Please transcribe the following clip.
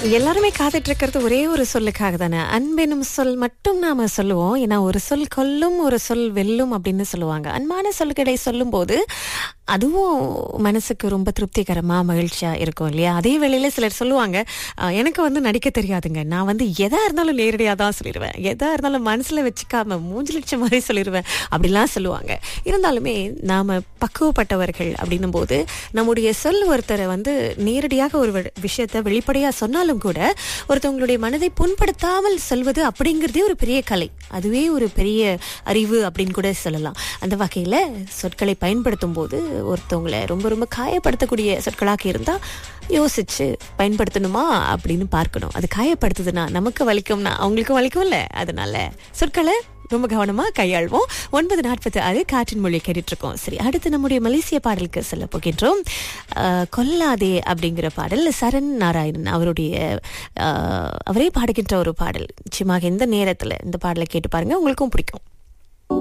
எல்லாருமே காத்துட்டு இருக்கிறது ஒரே ஒரு சொல்லுக்காக தானே அன்பெனும் சொல் மட்டும் நாம சொல்லுவோம் ஏன்னா ஒரு சொல் கொல்லும் ஒரு சொல் வெல்லும் அப்படின்னு சொல்லுவாங்க அன்பான சொல்லுகளை சொல்லும் போது அதுவும் மனசுக்கு ரொம்ப திருப்திகரமா மகிழ்ச்சியா இருக்கும் இல்லையா அதே வேளையில சிலர் சொல்லுவாங்க "அஹ், எனக்கு வந்து நடிக்க தெரியாதுங்க நான் வந்து எதா இருந்தாலும் நேரடியாக தான் சொல்லிடுவேன் எதா இருந்தாலும் மனசுல வச்சுக்காம மூஞ்சு லட்சம் மாதிரி சொல்லிடுவேன் அப்படிலாம் சொல்லுவாங்க இருந்தாலுமே நாம பக்குவப்பட்டவர்கள் அப்படின்னும் போது நம்முடைய சொல் ஒருத்தரை வந்து நேரடியாக ஒரு வி- விஷயத்தை வெளிப்படையா சொன்னாலும் கூட ஒருத்தவங்களுடைய மனதை புண்படுத்தாமல் சொல்வது அப்படிங்கிறதே ஒரு பெரிய கலை அதுவே ஒரு பெரிய அறிவு அப்படின்னு கூட சொல்லலாம் அந்த வகையில சொற்களை பயன்படுத்தும் போது ஒருத்தவங்களை ரொம்ப ரொம்ப காயப்படுத்தக்கூடிய சொற்களாக இருந்தா யோசிச்சு பயன்படுத்தணுமா அப்படின்னு பார்க்கணும் அது காயப்படுத்துதுன்னா நமக்கு வலிக்கும்னா அவங்களுக்கும் வலிக்கும்ல அதனால சொற்களை ரொம்ப கவனமா கையாள்வோம் ஒன்பது நாற்பத்தி ஆறு காற்றின் மொழி கேட்டுட்டு இருக்கோம் சரி அடுத்து நம்முடைய மலேசிய பாடலுக்கு செல்ல போகின்றோம் அஹ், கொல்லாதே அப்படிங்கிற பாடல் சரண் நாராயணன் அவருடைய அஹ், அவரே பாடுகின்ற ஒரு பாடல் நிச்சயமாக இந்த நேரத்துல இந்த பாடலை கேட்டு பாருங்க உங்களுக்கும் பிடிக்கும்